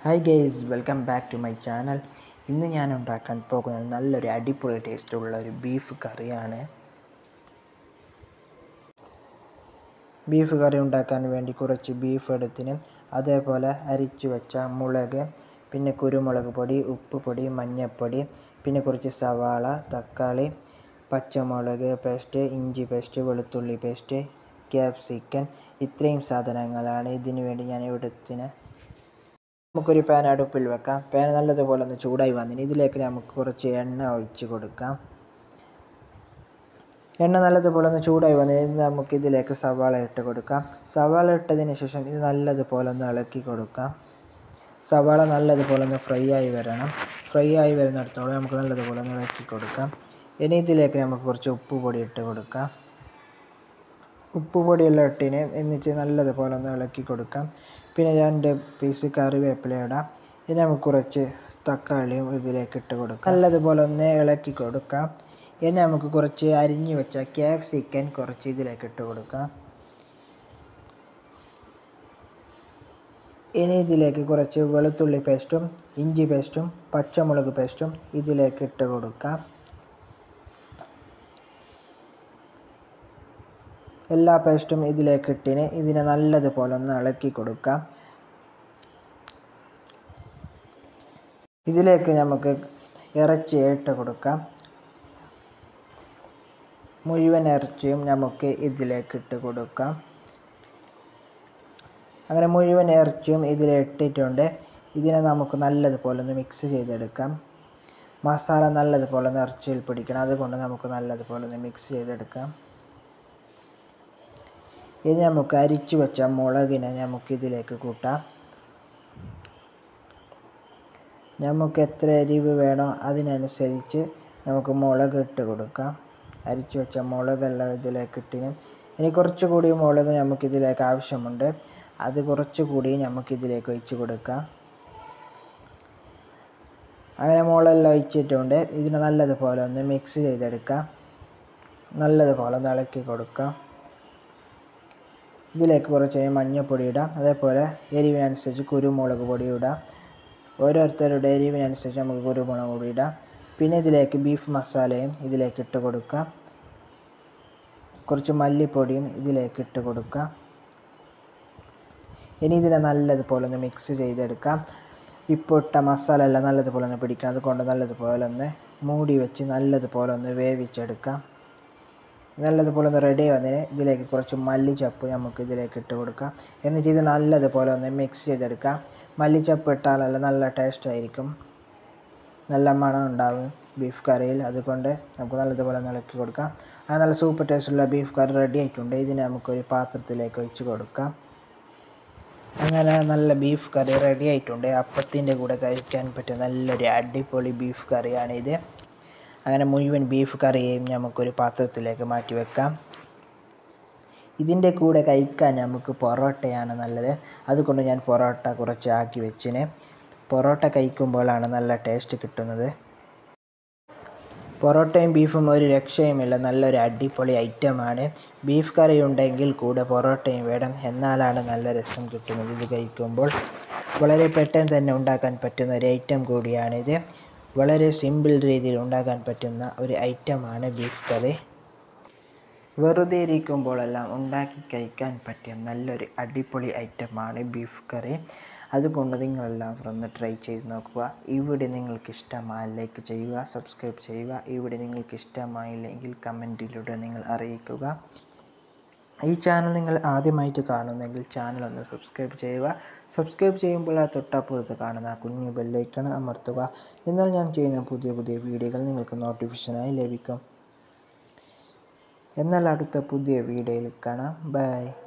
hi guys welcome back to my channel ഇന്ന് ഞാൻ ഉണ്ടാക്കാൻ പോകുന്നത് നല്ലൊരു അടിപൊളി ടേസ്റ്റുള്ള ഒരു ബീഫ് കറിയാണ് ബീഫ് കറി ഉണ്ടാക്കാൻ വേണ്ടി കുറച്ച് ബീഫ് എടുത്തിന് അതേപോലെ അരിച്ചു വെച്ച മുളക് പിന്നെ കുരുമുളക് പൊടി ഉപ്പ് പൊടി മഞ്ഞൾപ്പൊടി പിന്നെ കുറച്ച് സവാള തക്കാളി പച്ചമുളക് പേസ്റ്റ് ഇഞ്ചി പേസ്റ്റ് വെളുത്തുള്ളി പേസ്റ്റ് ക്യാപ്സിക്കൻ ഇത്രയും സാധനങ്ങളാണ് ഇതിനു വേണ്ടി ഞാൻ എടുത്തിന് നമുക്കൊരു പാൻ അടുപ്പിൽ വെക്കാം പാൻ നല്ലതുപോലെ ഒന്ന് ചൂടായി വന്നിന് ഇതിലേക്ക് നമുക്ക് കുറച്ച് എണ്ണ ഒഴിച്ച് കൊടുക്കാം എണ്ണ നല്ലതുപോലെ ഒന്ന് ചൂടായി വന്നതിന് നമുക്ക് ഇതിലേക്ക് സവാള ഇട്ട് കൊടുക്കാം സവാള ഇട്ടതിന് ശേഷം ഇത് നല്ലതുപോലെ ഒന്ന് ഇളക്കി കൊടുക്കാം സവാള നല്ലതുപോലെ ഒന്ന് ഫ്രൈ ആയി വരണം ഫ്രൈ ആയി വരുന്നിടത്തോളം നമുക്ക് നല്ലതുപോലെ ഒന്ന് ഇളക്കി കൊടുക്കാം ഇനി ഇതിലേക്ക് നമുക്ക് കുറച്ച് ഉപ്പ് പൊടി ഇട്ട് കൊടുക്കാം ഉപ്പ് പൊടിയെല്ലാം ഇട്ടിന് എന്നിട്ട് നല്ലതുപോലെ ഒന്ന് ഇളക്കി കൊടുക്കാം പിന്നെ രണ്ട് പീസ് കറിവേപ്പില ഇടാം ഇനി നമുക്ക് കുറച്ച് തക്കാളിയും ഇതിലേക്ക് ഇട്ട് കൊടുക്കാം നല്ലതുപോലെ ഒന്ന് ഇളക്കി കൊടുക്കാം ഇനി നമുക്ക് കുറച്ച് അരിഞ്ഞു വെച്ച ക്യാപ്സിക്കൻ കുറച്ച് ഇതിലേക്ക് ഇട്ട് കൊടുക്കാം ഇനി ഇതിലേക്ക് കുറച്ച് വെളുത്തുള്ളി പേസ്റ്റും ഇഞ്ചി പേസ്റ്റും പച്ചമുളക് പേസ്റ്റും ഇതിലേക്ക് ഇട്ട് കൊടുക്കാം എല്ലാ പേസ്റ്റും ഇതിലേക്ക് ഇട്ടിന് ഇതിനെ നല്ലതുപോലെ ഒന്ന് ഇളക്കി കൊടുക്കാം ഇതിലേക്ക് നമുക്ക് ഇറച്ചി ഇട്ട് കൊടുക്കാം മുഴുവൻ ഇറച്ചിയും നമുക്ക് ഇതിലേക്ക് ഇട്ട് കൊടുക്കാം അങ്ങനെ മുഴുവൻ ഇറച്ചിയും ഇതിൽ ഇട്ടിട്ടുണ്ട് ഇതിനെ നമുക്ക് നല്ലതുപോലെ ഒന്ന് മിക്സ് ചെയ്തെടുക്കാം മസാല നല്ലതുപോലെ ഒന്ന് ഇറച്ചിയിൽ പിടിക്കണം അതുകൊണ്ട് നമുക്ക് നല്ലതുപോലെ ഒന്ന് മിക്സ് ചെയ്തെടുക്കാം ഇനി നമുക്ക് അരിച്ചു വെച്ച മുളകിനെ നമുക്ക് ഇതിലേക്ക് കൂട്ടാം നമുക്ക് എത്ര എരിവ് വേണോ അതിനനുസരിച്ച് നമുക്ക് മുളക് ഇട്ട് കൊടുക്കാം അരിച്ചു വെച്ച മുളകെല്ലാം ഇതിലേക്ക് ഇട്ടിന് ഇനി കുറച്ചുകൂടി മുളക് നമുക്കിതിലേക്ക് ആവശ്യമുണ്ട് അത് കുറച്ചുകൂടി നമുക്കിതിലേക്ക് ഒഴിച്ച് കൊടുക്കാം അങ്ങനെ മുളകെല്ലാം ഒഴിച്ചിട്ടുണ്ട് ഇതിനെ നല്ലതുപോലെ ഒന്ന് മിക്സ് ചെയ്തെടുക്കാം നല്ലതുപോലെ ഒന്ന് ഇളക്കി കൊടുക്കാം ഇതിലേക്ക് കുറച്ച് മഞ്ഞൾപ്പൊടി ഇടാം അതേപോലെ എരിവിനനുസരിച്ച് കുരുമുളക് പൊടി ഇടാം ഓരോരുത്തരുടെ എരിവിനനുസരിച്ച് നമുക്ക് കുരുമുളക് പൊടി ഇടാം പിന്നെ ഇതിലേക്ക് ബീഫ് മസാലയും ഇതിലേക്ക് ഇട്ട് കൊടുക്കാം കുറച്ച് മല്ലിപ്പൊടിയും ഇതിലേക്ക് ഇട്ട് കൊടുക്കാം ഇനി ഇതിനെ നല്ലതുപോലെ ഒന്ന് മിക്സ് ചെയ്തെടുക്കാം ഇപ്പോൾ ഇട്ട മസാല എല്ലാം നല്ലതുപോലെ ഒന്ന് പിടിക്കണം അതുകൊണ്ട് നല്ലതുപോലെ ഒന്ന് മൂടി വെച്ച് നല്ലതുപോലെ ഒന്ന് വേവിച്ചെടുക്കാം നല്ലതുപോലെ ഒന്ന് റെഡി വന്നതിന് ഇതിലേക്ക് കുറച്ച് മല്ലിച്ചപ്പ് നമുക്ക് ഇതിലേക്ക് ഇട്ട് കൊടുക്കാം എന്നിട്ട് ഇത് നല്ലതുപോലെ ഒന്ന് മിക്സ് ചെയ്തെടുക്കാം മല്ലിച്ചപ്പ് ഇട്ടാലല്ല നല്ല ടേസ്റ്റ് ആയിരിക്കും നല്ല മണം ഉണ്ടാവും ബീഫ് കറിയിൽ അതുകൊണ്ട് നമുക്ക് നല്ലതുപോലെ ഒന്ന് ഇളക്കി കൊടുക്കാം ആ നല്ല സൂപ്പർ ടേസ്റ്റുള്ള ബീഫ് കറി റെഡി ആയിട്ടുണ്ട് ഇതിനെ നമുക്കൊരു പാത്രത്തിലേക്ക് ഒഴിച്ച് കൊടുക്കാം അങ്ങനെ നല്ല ബീഫ് കറി റെഡി ആയിട്ടുണ്ട് അപ്പത്തിൻ്റെ കൂടെ കഴിക്കാൻ പറ്റിയ നല്ലൊരു അടിപൊളി ബീഫ് കറിയാണിത് അങ്ങനെ മുഴുവൻ ബീഫ് കറിയെയും നമുക്കൊരു പാത്രത്തിലേക്ക് മാറ്റി വെക്കാം ഇതിൻ്റെ കൂടെ കഴിക്കാൻ നമുക്ക് പൊറോട്ടയാണ് നല്ലത് അതുകൊണ്ട് ഞാൻ പൊറോട്ട കുറച്ച് ആക്കി വെച്ചിന് പൊറോട്ട കഴിക്കുമ്പോഴാണ് നല്ല ടേസ്റ്റ് കിട്ടുന്നത് പൊറോട്ടയും ബീഫും ഒരു രക്ഷയുമില്ല നല്ലൊരു അടിപൊളി ഐറ്റമാണ് ബീഫ് കറി ഉണ്ടെങ്കിൽ കൂടെ പൊറോട്ടയും വേണം എന്നാലാണ് നല്ല രസം കിട്ടുന്നത് ഇത് കഴിക്കുമ്പോൾ വളരെ പെട്ടെന്ന് തന്നെ ഉണ്ടാക്കാൻ പറ്റുന്ന ഒരു ഐറ്റം കൂടിയാണിത് വളരെ സിമ്പിൾ രീതിയിൽ ഉണ്ടാക്കാൻ പറ്റുന്ന ഒരു ഐറ്റമാണ് ബീഫ് കറി വെറുതെ ഇരിക്കുമ്പോഴെല്ലാം ഉണ്ടാക്കി കഴിക്കാൻ പറ്റിയ നല്ലൊരു അടിപൊളി ഐറ്റമാണ് ബീഫ് കറി അതുകൊണ്ട് നിങ്ങളെല്ലാവരും ഒന്ന് ട്രൈ ചെയ്ത് നോക്കുക ഇവിടെ നിങ്ങൾക്ക് ഇഷ്ടമായ ലൈക്ക് ചെയ്യുക സബ്സ്ക്രൈബ് ചെയ്യുക ഇവിടെ നിങ്ങൾക്ക് ഇഷ്ടമായില്ലെങ്കിൽ കമൻറ്റിലൂടെ നിങ്ങൾ അറിയിക്കുക ഈ ചാനൽ നിങ്ങൾ ആദ്യമായിട്ട് കാണുന്നെങ്കിൽ ചാനൽ ഒന്ന് സബ്സ്ക്രൈബ് ചെയ്യുക സബ്സ്ക്രൈബ് ചെയ്യുമ്പോൾ ആ തൊട്ടപ്പുറത്ത് കാണുന്ന ആ കുഞ്ഞു ബെല്ലൈക്കൺ അമർത്തുക എന്നാൽ ഞാൻ ചെയ്യുന്ന പുതിയ പുതിയ വീഡിയോകൾ നിങ്ങൾക്ക് നോട്ടിഫിക്കേഷനായി ലഭിക്കും എന്നാൽ അടുത്ത പുതിയ വീഡിയോയിൽ കാണാം ബൈ